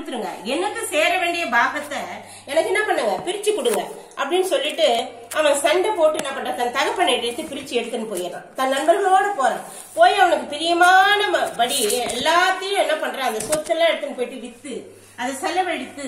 கொடுத்துருங்க எனக்கு சேர வேண்டிய பாகத்தை எனக்கு என்ன பண்ணுங்க பிரிச்சு கொடுங்க அப்படின்னு சொல்லிட்டு அவன் சண்டை போட்டு என்ன பண்றான் தன் தகப்பனை எடுத்து பிரிச்சு எடுத்துன்னு போயிடறான் தன் நண்பர்களோட போறான் போய் அவனுக்கு பிரியமான ம- படி எல்லாத்தையும் என்ன பண்றான் அந்த சொத்தெல்லாம் எடுத்துன்னு போயிட்டு வித்து அதை செலவழித்து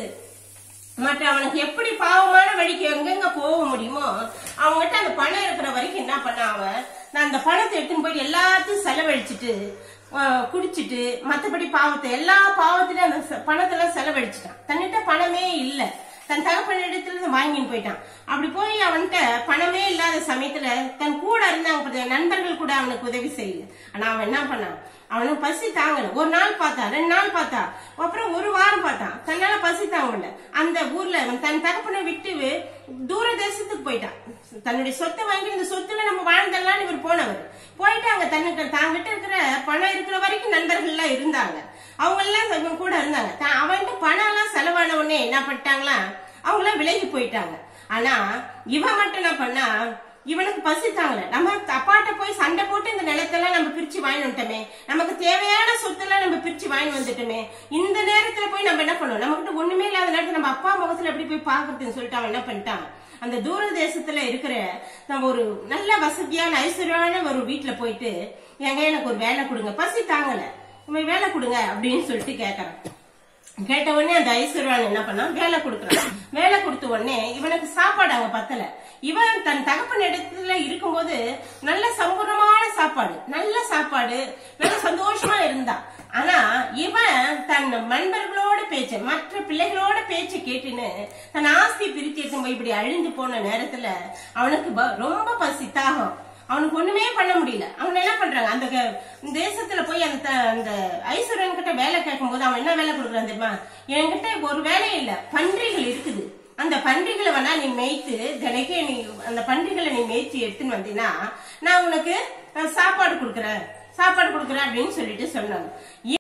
மற்ற அவனுக்கு எப்படி பாவமான வழிக்கு எங்கெங்க போக முடியுமோ அவங்ககிட்ட அந்த பணம் இருக்கிற வரைக்கும் என்ன பண்ண அவன் நான் அந்த பணத்தை எடுத்துன்னு போய் எல்லாத்தையும் செலவழிச்சிட்டு ஆஹ், குடிச்சிட்டு மத்தபடி பாவத்தை எல்லா பாவத்திலும் அந்த செ- பணத்தெல்லாம் செலவழிச்சிட்டான் தன்னிட்ட பணமே இல்ல தன் தகப்பனிடத்துல இருந்து வாங்கின்னு போயிட்டான் அப்படி போய் அவன்கிட்ட பணமே இல்லாத சமயத்துல தன் கூட இருந்தாங்க பாத்தியா, நண்பர்கள் கூட அவனுக்கு உதவி செய்யல ஆனா அவன் என்ன பண்ணான் அவனுக்கு பசி தாங்கல ஒரு நாள் பார்த்தா ரெண்டு நாள் பார்த்தா அப்புறம் ஒரு வாரம் பார்த்தான் தன்னால பசி தாங்க முடியல அந்த ஊர்ல அவன் தன் தகப்பனை விட்டு தூர தேசத்துக்கு போயிட்டான் தன்னுடைய சொத்தை வாங்கி இந்த சொத்துல நம்ம வாழ்ந்தெல்லாம் இவர் போனவர் போயிட்டு அங்க தன்னுக்கு தாங்கிட்ட இருக்கிற பணம் இருக்கிற வரைக்கும் நண்பர்கள் எல்லாம் இருந்தாங்க அவங்க எல்லாம் இவன் கூட இருந்தாங்க தான் அவன்கிட்ட பணம் எல்லாம் செலவான உடனே என்ன பண்ணிட்டாங்களா அவங்க எல்லாம் விலகி போயிட்டாங்க ஆனா இவன் மட்டும் என்ன பண்ணா இவனுக்கு பசி தாங்கல நம்ம அப்பாட்ட போய் சண்டை போட்டு இந்த நிலத்தெல்லாம் நம்ம பிரிச்சு வாங்கி வந்துட்டோமே நமக்கு தேவையான சொத்தெல்லாம் நம்ம பிரிச்சு வாங்கி வந்துட்டோமே இந்த நேரத்துல போய் நம்ம என்ன பண்ணுவோம் நம்மகிட்ட ஒண்ணுமே இல்லாத நேரத்துல நம்ம அப்பா முகத்துல எப்படி போய் பாக்குறதுன்னு சொல்லிட்டு அவன் என்ன பண்ணிட்டான் அந்த தூர தேசத்துல இருக்கிற நம்ம ஒரு நல்ல வசதியான ஐஸ்வர்யமான ஒரு வீட்டுல போயிட்டு எங்க எனக்கு ஒரு வேலை கொடுங்க பசி தாங்கல இவன் வேலை கொடுங்க அப்படின்னு சொல்லிட்டு கேக்குறான் கேட்ட உடனே அந்த ஐஸ்வர்யான் என்ன பண்ணா வேலை கொடுக்குறான் வேலை கொடுத்த உடனே இவனுக்கு சாப்பாடு அங்க பத்தல இவன் தன் தகப்பன் இடத்துல இருக்கும்போது நல்ல சம்பூர்ணமான சாப்பாடு நல்ல சாப்பாடு நல்ல சந்தோஷமா இருந்தான் ஆனா இவன் தன் நண்பர்களோட பேச்ச மற்ற பிள்ளைகளோட பேச்ச கேட்டுன்னு தன் ஆஸ்தி பிரித்து எடுத்து போய் இப்படி அழிந்து போன நேரத்துல அவனுக்கு ப- ரொம்ப பசி தாகம் அவனுக்கு ஒண்ணுமே பண்ண முடியல அவன் என்ன பண்றாங்க அந்த க- தேசத்துல போய் அந்த த- அந்த ஐஸ்வர்யன் கிட்ட வேலை கேட்கும் போது அவன் என்ன வேலை கொடுக்குறான் தெரியுமா என்கிட்ட ஒரு வேலையும் இல்ல பன்றிகள் இருக்குது அந்த பன்றிகளை வேணா நீ மேய்த்து தினைக்கும் நீ அந்த பன்றிகளை நீ மேய்த்து எடுத்துன்னு வந்தீங்கன்னா நான் உனக்கு அஹ், சாப்பாடு கொடுக்குறேன் சாப்பாடு கொடுக்குறேன் அப்படின்னு சொல்லிட்டு சொன்னாங்க